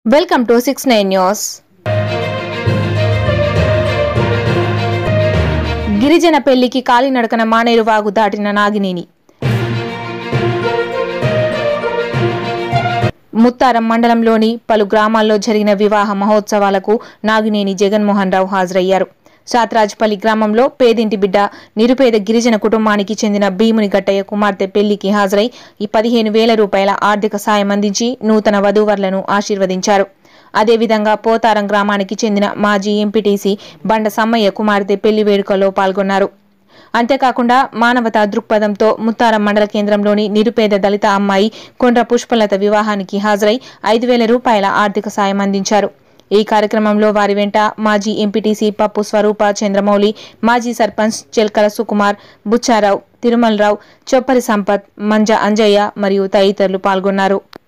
welcome to six nine news గిరిజన పెళ్లికి కాలినడకన మానేరు వాగు దాటిన నాగినేని ముత్తారం మండలంలోని పలు గ్రామాల్లో జరిగిన వివాహ మహోత్సవాలకు నాగినేని జగన్మోహన్ రావు హాజరయ్యారు శాతరాజ్పల్లి గ్రామంలో పేదింటి బిడ్డ నిరుపేద గిరిజన కుటుంబానికి చెందిన భీముని గట్టయ్య కుమార్తె పెళ్లికి హాజరై ఈ పదిహేను వేల రూపాయల ఆర్థిక సాయం అందించి నూతన వధూవరులను ఆశీర్వదించారు అదేవిధంగా పోతారం గ్రామానికి చెందిన మాజీ ఎంపీటీసీ బండ సమ్మయ్య కుమార్తె పెళ్లి వేడుకలో పాల్గొన్నారు అంతేకాకుండా మానవతా దృక్పథంతో ముత్తారం మండల కేంద్రంలోని నిరుపేద దళిత అమ్మాయి కొండ్ర పుష్పలత వివాహానికి హాజరై ఐదు వేల రూపాయల ఆర్థిక సాయం అందించారు ఈ కార్యక్రమంలో వారి వెంట మాజీ ఎంపీటీసీ పప్పు స్వరూప చంద్రమౌళి మాజీ సర్పంచ్ చెల్కల సుకుమార్ బుచ్చారావు తిరుమలరావు చొప్పరి సంపత్ మంజ అంజయ్య మరియు తదితరులు పాల్గొన్నారు